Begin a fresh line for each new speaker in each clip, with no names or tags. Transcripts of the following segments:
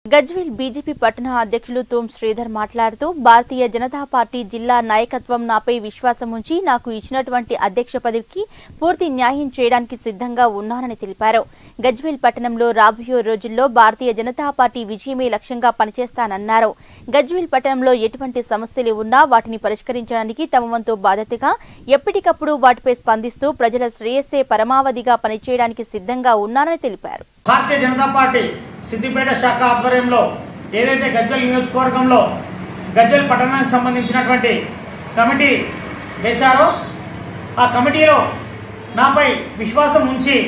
Gajwel BJP పట్టణ అధ్యక్షులు తోం శ్రీధర్ మాట్లాడుతూ భారతీయ జనతా పార్టీ జిల్లా నాయకత్వం నాపై విశ్వాసం ఉంచి నాకు ఇచ్చినటువంటి అధ్యక్ష పదవికి పూర్తి న్యాయం చేయడానికి సిద్ధంగా ఉన్నానని తెలిపారు గజ్వేల్ పట్టణంలో రాబోయే రోజుల్లో భారతీయ జనతా పార్టీ విజయమే లక్ష్యంగా పనిచేస్తానన్నారు గజ్వేల్ పట్టణంలో ఎటువంటి సమస్యలు ఉన్నా వాటిని పరిష్కరించడానికి తమ వంతు బాధ్యతగా ఎప్పటికప్పుడు వాటిపై స్పందిస్తూ ప్రజల శ్రేయస్సే పరమావధిగా పనిచేయడానికి సిద్ధంగా ఉన్నానని తెలిపారు
భారతీయ జనతా పార్టీ సిద్దిపేట శాఖ ఆధ్వర్యంలో ఏదైతే గజ్వెల్ నియోజకవర్గంలో గజ్వెల్ పట్టణానికి సంబంధించినటువంటి కమిటీ వేశారో ఆ కమిటీలో నాపై విశ్వాసం ఉంచి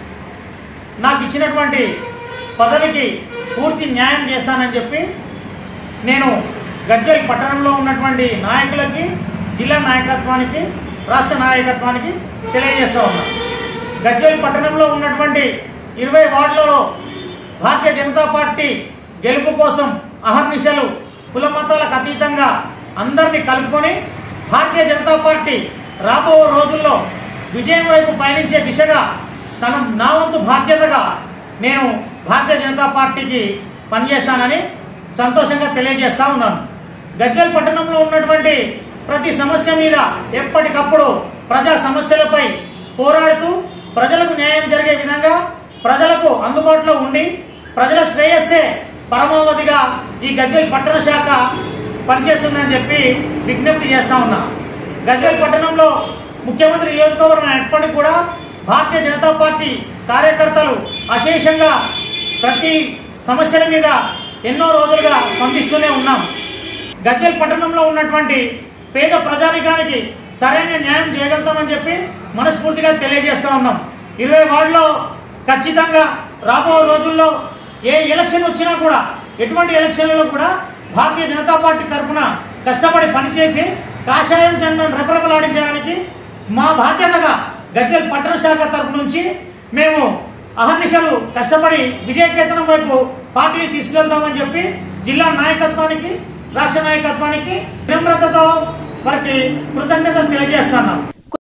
నాకు ఇచ్చినటువంటి పదవికి పూర్తి న్యాయం చేస్తానని చెప్పి నేను గజ్వెల్ పట్టణంలో ఉన్నటువంటి నాయకులకి జిల్లా నాయకత్వానికి రాష్ట్ర నాయకత్వానికి తెలియజేస్తా ఉన్నా గజ్వెల్ పట్టణంలో ఉన్నటువంటి ఇరవై వార్డులలో భారతీయ జనతా పార్టీ గెలుపు కోసం అహర్నిశలు కుల మతాలకు అతీతంగా అందరినీ కలుపుకొని భారతీయ జనతా పార్టీ రాబో రోజుల్లో విజయం వైపు పయనించే దిశగా తన నా వంతు బాధ్యతగా నేను భారతీయ జనతా పార్టీకి పనిచేస్తానని సంతోషంగా తెలియజేస్తా ఉన్నాను గజ్వేల్ పట్టణంలో ఉన్నటువంటి ప్రతి సమస్య మీద ఎప్పటికప్పుడు ప్రజా సమస్యలపై పోరాడుతూ ప్రజలకు న్యాయం జరిగే విధంగా ప్రజలకు అందుబాటులో ఉండి ప్రజల శ్రేయస్సే పరమావధిగా ఈ గజ్వేల్ పట్టణ శాఖ పనిచేస్తుందని చెప్పి విజ్ఞప్తి చేస్తా ఉన్నా గజ్వేల్ పట్టణంలో ముఖ్యమంత్రి నియోజకవర్గం ఎప్పటికి కూడా భారతీయ జనతా పార్టీ కార్యకర్తలు అశేషంగా ప్రతి సమస్యల మీద ఎన్నో రోజులుగా స్పందిస్తూనే ఉన్నాం గజ్వేల్ పట్టణంలో ఉన్నటువంటి పేద ప్రజానికానికి సరైన న్యాయం చేయగలుగుతామని చెప్పి మనస్ఫూర్తిగా తెలియజేస్తా ఉన్నాం ఇరవై వార్డులో ఖచ్చితంగా రాబో రోజుల్లో ఏ ఎలక్షన్ వచ్చినా కూడా ఎటువంటి ఎలక్షన్లలో కూడా భారతీయ జనతా పార్టీ తరఫున కష్టపడి పనిచేసి కాషాయం జెండాను రెపరెపలాడించడానికి మా బాధ్యతగా గజ్వేల్ పట్టణ శాఖ తరపు నుంచి మేము అహర్నిశలు కష్టపడి విజయకేతనం వైపు పార్టీని తీసుకెళ్తామని చెప్పి జిల్లా నాయకత్వానికి రాష్ట్ర నాయకత్వానికి వినమ్రతతో వారికి కృతజ్ఞతలు తెలియజేస్తున్నాం